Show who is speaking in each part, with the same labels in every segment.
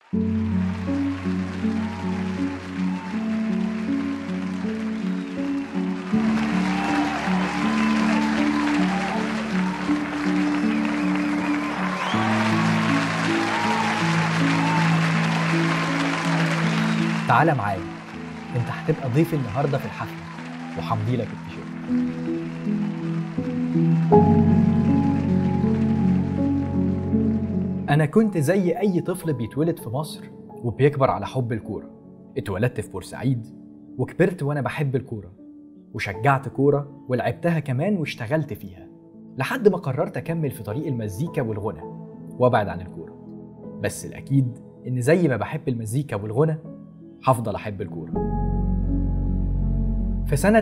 Speaker 1: تعالى معايا انت هتبقى ضيف النهارده في الحفله وهمضي لك التيشيرت انا كنت زي اي طفل بيتولد في مصر وبيكبر على حب الكوره اتولدت في بورسعيد وكبرت وانا بحب الكوره وشجعت كوره ولعبتها كمان واشتغلت فيها لحد ما قررت اكمل في طريق المزيكا والغنى وابعد عن الكوره بس الاكيد ان زي ما بحب المزيكا والغنى هفضل احب الكوره في سنة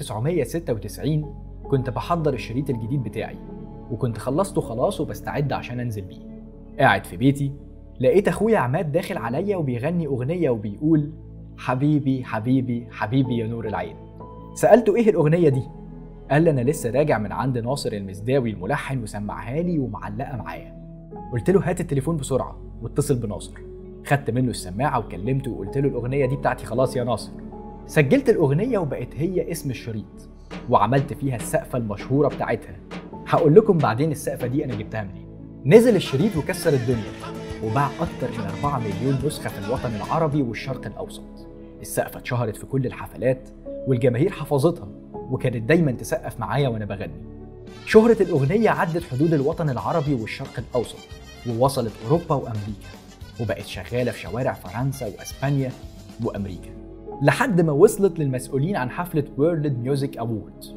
Speaker 1: 1996 كنت بحضر الشريط الجديد بتاعي وكنت خلصته خلاص وبستعد عشان انزل بيه قاعد في بيتي لقيت اخويا عماد داخل عليا وبيغني اغنية وبيقول حبيبي حبيبي حبيبي يا نور العين سألته ايه الاغنية دي قال لي انا لسه راجع من عند ناصر المزداوي الملحن وسمعها لي ومعلقة معايا قلت له هات التليفون بسرعة واتصل بناصر خدت منه السماعة وكلمته وقلت له الأغنية دي بتاعتي خلاص يا ناصر سجلت الأغنية وبقت هي اسم الشريط وعملت فيها السقفة المشهورة بتاعتها هقول لكم بعدين السقفة دي أنا جبتها منين نزل الشريط وكسر الدنيا وباع أكتر من 4 مليون نسخة في الوطن العربي والشرق الأوسط السقفة اتشهرت في كل الحفلات والجماهير حفظتها وكانت دايما تسقف معايا وأنا بغني شهرة الأغنية عدت حدود الوطن العربي والشرق الأوسط ووصلت أوروبا وأمريكا وبقت شغالة في شوارع فرنسا وأسبانيا وأمريكا لحد ما وصلت للمسؤولين عن حفلة وورلد ميوزك أووردز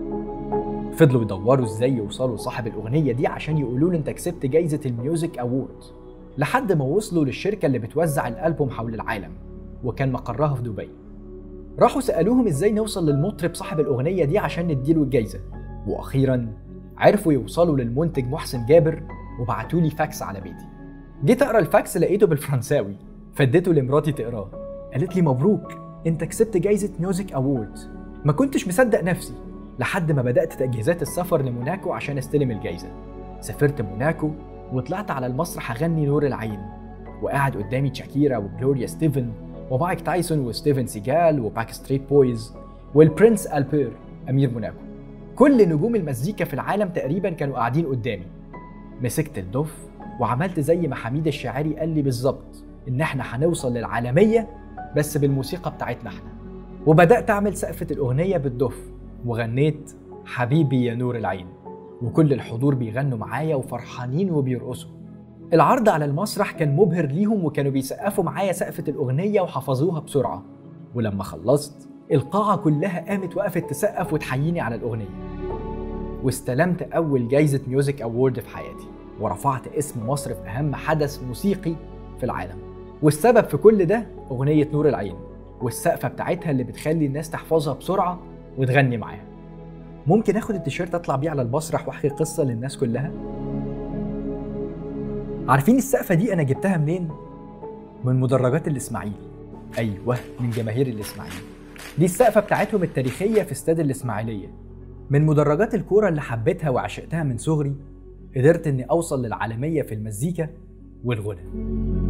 Speaker 1: فضلوا يدوروا ازاي يوصلوا لصاحب الأغنية دي عشان يقولوا له انت كسبت جايزة الميوزك أووردز لحد ما وصلوا للشركة اللي بتوزع الألبوم حول العالم وكان مقرها في دبي راحوا سألوهم ازاي نوصل للمطرب صاحب الأغنية دي عشان نديله الجايزة وأخيرا عرفوا يوصلوا للمنتج محسن جابر وبعتوا لي فاكس على بيتي جيت اقرا الفاكس لقيته بالفرنساوي فاديته لمراتي تقراه قالت لي مبروك انت كسبت جايزه ميوزك اووردز ما كنتش مصدق نفسي لحد ما بدات تجهيزات السفر لموناكو عشان استلم الجايزه سافرت موناكو وطلعت على المسرح اغني نور العين وقاعد قدامي شاكيرا وجلوريا ستيفن ومايك تايسون وستيفن سيجال وباك ستريت بويز والبرنس البير امير موناكو كل نجوم المزيكا في العالم تقريبا كانوا قاعدين قدامي مسكت الدف وعملت زي ما حميد الشاعري قال لي بالظبط ان احنا هنوصل للعالميه بس بالموسيقى بتاعتنا احنا وبدات اعمل سقفه الاغنيه بالدف وغنيت حبيبي يا نور العين وكل الحضور بيغنوا معايا وفرحانين وبيرقصوا العرض على المسرح كان مبهر ليهم وكانوا بيسقفوا معايا سقفة الأغنية وحفظوها بسرعة ولما خلصت القاعة كلها قامت وقفت تسقف وتحييني على الأغنية واستلمت أول جايزة ميوزك أوورد في حياتي ورفعت اسم مصر في أهم حدث موسيقي في العالم والسبب في كل ده أغنية نور العين والسقفة بتاعتها اللي بتخلي الناس تحفظها بسرعة وتغني معاها ممكن اخد التيشيرت اطلع بيه على المسرح واحكي قصة للناس كلها عارفين السقفة دي أنا جبتها منين؟ من مدرجات الإسماعيلي أيوه من جماهير الإسماعيلي دي السقفة بتاعتهم التاريخية في استاد الإسماعيلية من مدرجات الكورة اللي حبيتها وعشقتها من صغري قدرت إني أوصل للعالمية في المزيكا والغنى